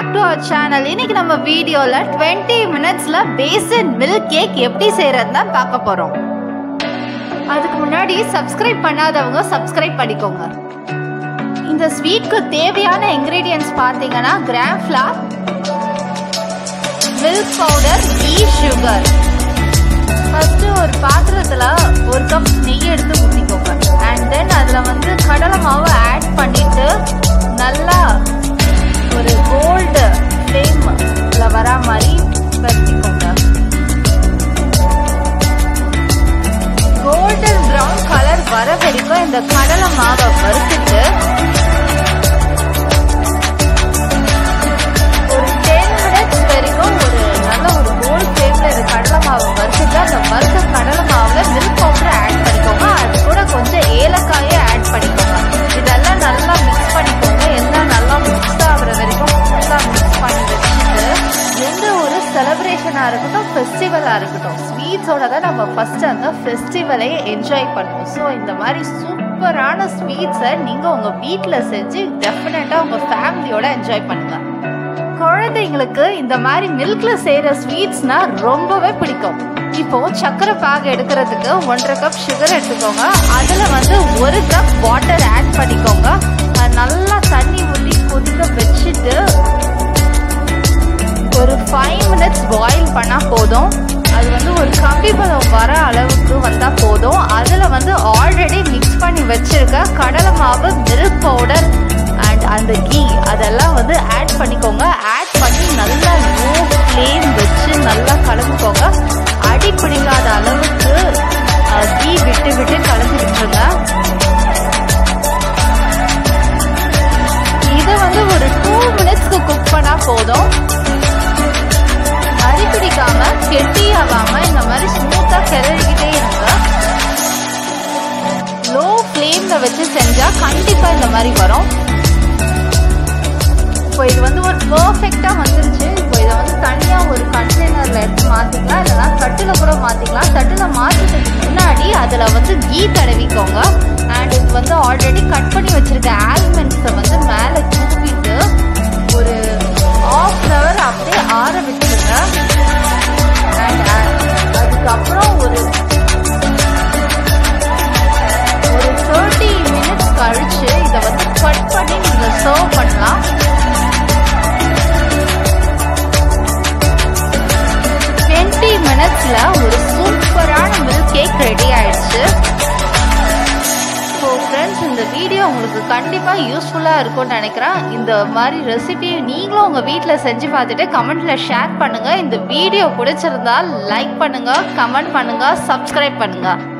back to our channel இன்னைக்கு நம்ம வீடியோல 20 மினிட்ஸ்ல பேசன் மில்க் கேக் எப்படி செய்யறது தான் பார்க்க போறோம் அதுக்கு முன்னாடி சப்ஸ்கிரைப் பண்ணாதவங்க சப்ஸ்கிரைப் பண்ணிக்கோங்க இந்த ஸ்வீட்க்கு தேவையான இன்கிரீடியன்ஸ் பார்த்தீங்கன்னா gram flour milk powder ghee sugar first ஒரு பாத்திரத்துல ஒரு கப் நெய் எடுத்து ஊற்றிக்கோங்க அண்ட் தென் அதில் வந்து கடலை மாவு ஆட் பண்ணிட்டு நல்லா ஒரு கோல்டு ஃப்ளேம்ல வரா மாதிரி வச்சுக்கோங்க கோல்டன் ப்ரௌன் கலர் வர வரைக்கும் இந்த கடலை மாவை வறுத்துட்டு ஒரு டென் மினிட்ஸ் வரைக்கும் ஒரு நல்ல ஒரு கோல்ட் ஃப்ளேம்ல இந்த கடலை மாவு வறுத்துட்டு அந்த வறுத்த கடலை மாவுல மில்க் பவுடர் ஆட் பண்ணிக்கோங்க அது கூட கொஞ்சம் ஏலக்காயை ஆட் பண்ணிக்கோங்க இதெல்லாம் நல்லா மிக்ஸ் பண்ணிக்கோங்க எல்லாம் நல்லா மிக்ஸ் ஆகுற வரைக்கும் நல்லா மிக்ஸ் பண்ணி வச்சுட்டு எந்த ஒரு செலிப்ரேஷனாக இருக்கட்டும் ஃபெஸ்டிவலாக இருக்கட்டும் ஸ்வீட்ஸோட தான் நம்ம ஃபஸ்ட்டு அந்த ஃபெஸ்டிவலை என்ஜாய் பண்ணுவோம் ஸோ இந்த மாதிரி சூப்பரான ஸ்வீட்ஸை நீங்கள் உங்கள் வீட்டில் செஞ்சு டெஃபினட்டாக உங்கள் ஃபேமிலியோட என்ஜாய் பண்ணுங்கள் குழந்தைங்களுக்கு இந்த மாதிரி மில்க்ல செய்யற ஸ்வீட்ஸ்னா ரொம்பவே பிடிக்கும் இப்போ சக்கரை பாகு எடுக்கிறதுக்கு ஒன்றரை கப் சுகர் எடுத்துக்கோங்க அதுல வந்து ஒரு கப் வாட்டர் ஆட் பண்ணிக்கோங்க அது நல்லா தண்ணி ஊற்றி கொதிக்க வச்சுட்டு ஒரு ஃபைவ் மினிட்ஸ் பாயில் பண்ணால் போதும் அது வந்து ஒரு கம்பி பதம் வர அளவுக்கு வந்தால் போதும் அதில் வந்து ஆல்ரெடி மிக்ஸ் பண்ணி வச்சிருக்க கடலை மாவு மில்க் பவுடர் அண்ட் அந்த கீ அதெல்லாம் வந்து ஆட் பண்ணிக்கோங்க ஆட் பண்ணி நல்லா லோ ஃப்ளேம் வச்சு நல்லா கலந்துக்கோங்க அடி பிடிக்காத அளவுக்கு கீ விட்டு விட்டு கலந்து விட்டுருங்க இதை வந்து ஒரு டூ மினிட்ஸ்க்கு குக் பண்ணால் போதும் அடி பிடிக்காம கெட்டியாகாம இந்த மாதிரி ஸ்மூத்தா கிளறிக்கிட்டே இருங்க லோ ஃப்ளேம்ல வச்சு செஞ்சா கண்டிப்பா இந்த மாதிரி வரும் இப்போ இது வந்து ஒரு பர்ஃபெக்டா வந்துருச்சு இப்போ இதை வந்து தனியா ஒரு கண்டெய்னர்ல எடுத்து மாத்திக்கலாம் இல்லைன்னா தட்டுல கூட மாத்திக்கலாம் தட்டுல மாத்துறதுக்கு முன்னாடி அதுல வந்து கீ தடவிக்கோங்க அண்ட் இது வந்து ஆல்ரெடி கட் பண்ணி வச்சிருக்க ஆல்மண்ட்ஸை வந்து மேலே தூவிட்டு ஒரு ஆஃப் ஹவர் அப்படியே ஆற விட்டுருங்க அண்ட் அதுக்கப்புறம் ஒரு ஒரு தேர்ட்டி மினிட்ஸ் கழிச்சு இதை வந்து கட் பண்ணி நீங்கள் சர்வ் பண்ணலாம் டுவெண்ட்டி மினிட்ஸில் ஒரு சூப்பரான மில்க் கேக் ரெடி ஆயிடுச்சு ஸோ ஃப்ரெண்ட்ஸ் இந்த வீடியோ உங்களுக்கு கண்டிப்பாக யூஸ்ஃபுல்லாக இருக்கும்னு நினைக்கிறேன் இந்த மாதிரி ரெசிபி நீங்களும் உங்கள் வீட்டில் செஞ்சு பார்த்துட்டு கமெண்ட்டில் ஷேர் பண்ணுங்கள் இந்த வீடியோ பிடிச்சிருந்தா லைக் பண்ணுங்கள் கமெண்ட் பண்ணுங்கள் சப்ஸ்கிரைப் பண்ணுங்கள்